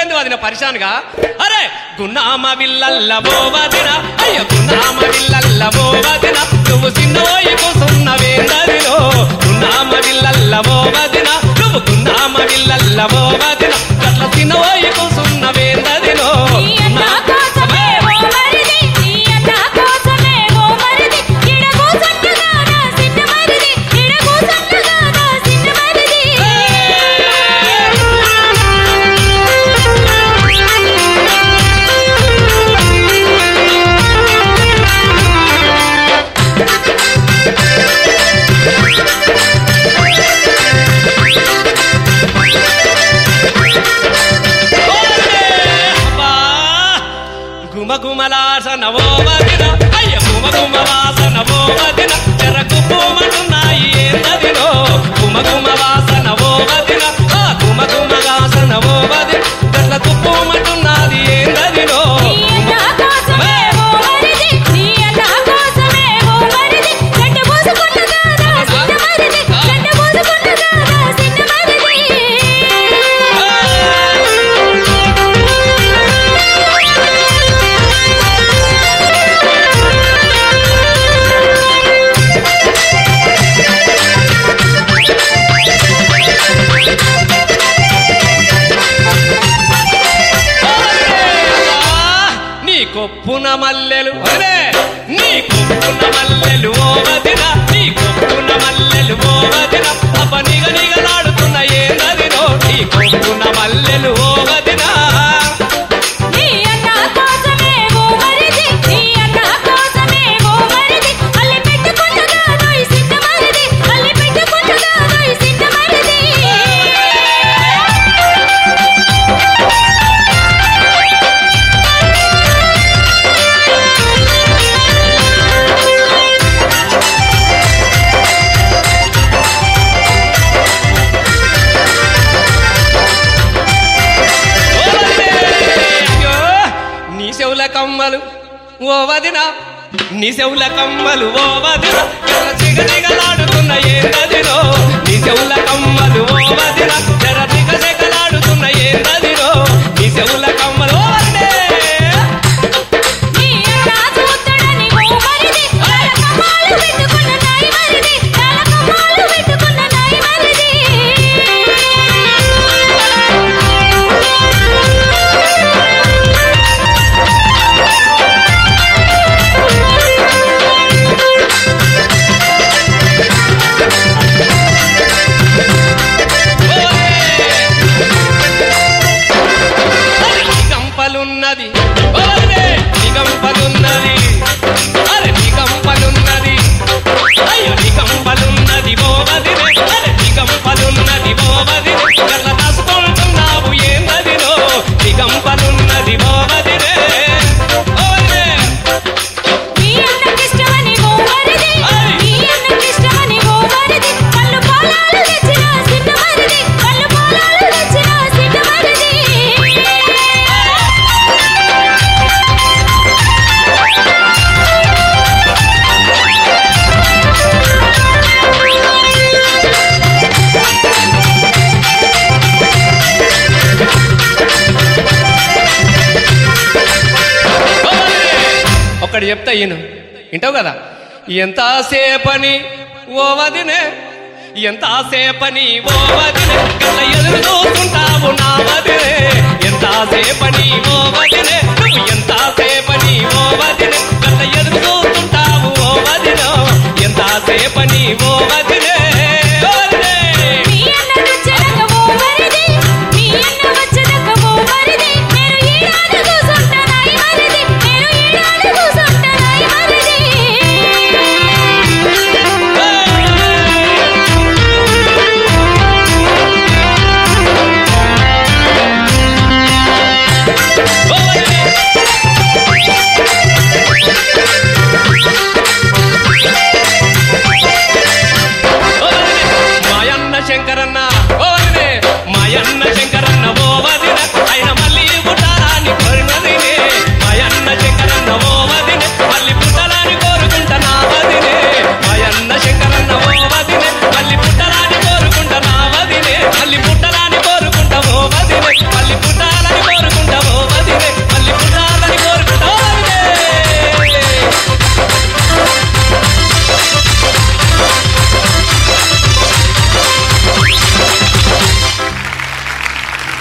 నువ్వేంది వదిన పరిశానుగా అరే గున్నామ విల్లల్ల ఓ వదిన అయ్యో గున్నామ విల్లల్ల ఓ వదిన నువ్వు చిన్నోయి కూసున్నవేందదిలో గున్నామ విల్లల్ల ఓ వదిన నువ్వు గున్నామ విల్లల్ల ఓ వదిన గట్ల చిన్నోయి కూసున్నవేందదిలో నీ అన్న కోసమే ఓ మరిది నీ అన్న కోసమే ఓ మరిది ఇడ కూసన్నగా నా సిన్న మరిది ఇడ కూసన్నగా నా సిన్న మరిది గుమగుమలాసన ఓ వదిన అయ్య గుమగుమ వాసన ఓ వదిన చెరకు పూమటున్నాయి ఏందదిలో గుమగుమ వాసన ఓ వదిన ఆ గుమగుమ వాసన ఓ వదిన గట్ల తుప్పుమటున్నది ఏందదిలో నీ అన్న కోసమే ఓ మరిది నీ అన్న కోసమే ఓ మరిది గడ్డ పోసుకున్నగా నా సిన్న మరిది గడ్డ పోసుకున్నగా నా సిన్న నీ కొప్పున మల్లెలు అరే నీ కొప్పున మల్లెలు ఓ వదిన నీ కొప్పున మల్లెలు ఓ వదిన అప్ప నిగ నిగలాడుతున్న ఏందదిలో నీ కొప్పున మల్లెలు ఓ వదిన నీ అన్న కోసమే ఓ మరిది నీ అన్న కోసమే ఓ మరిది అల్లి పెట్టుకున్నగా నోయి సిన్న మరిది అల్లి పెట్టుకున్నగా నోయి సిన్న మరిది ఓ వదినే! అయ్యో, నీ చెవుల కమ్మలు ఓ వదిన నీ చెవుల కమ్మలు ఓ వదిన ఎర్ర చిగ చిగలాడుతున్న ఏందదిలో నీ చెవుల కమ్మలు ఓ వదిన ఎర్ర చిగ చిగలాడుతున్న ఏందదిలో నీ చెవుల కమ్మలు ఓ వదినే! నీ అన్న చూత్తడని ఓ మరిది కలకమాలు పెట్టుకున్న నాయి మరిది కలకమాలు పెట్టుకున్న నాయి మరిది అరే నీ గంపలున్నది ఓరే నీ గంపలున్నది అరే నీ గంపలున్నది అయ్యో నీ గంపలున్నది ఓ వదినే అరే నీ గంపలున్నది ఓ వదినే గట్ల దాచుకుంటున్నావు ఏందదినో నీ గంపలున్నది ఓ వదినే ఓ వదినే నీ అన్నకిష్టమని ఓ మరిది నీ అన్నకిష్టమని ఓ మరిది కళ్ళు పోలాలు తెచ్చిన సిన్న మరిది కళ్ళు పోలాలు తెచ్చిన సిన్న మరిది ఒక్కటి చెప్తా ఈయన వింటావు కదా ఎంతసేపని ఓ వదినే ఎంతసేపని ఓ వదినే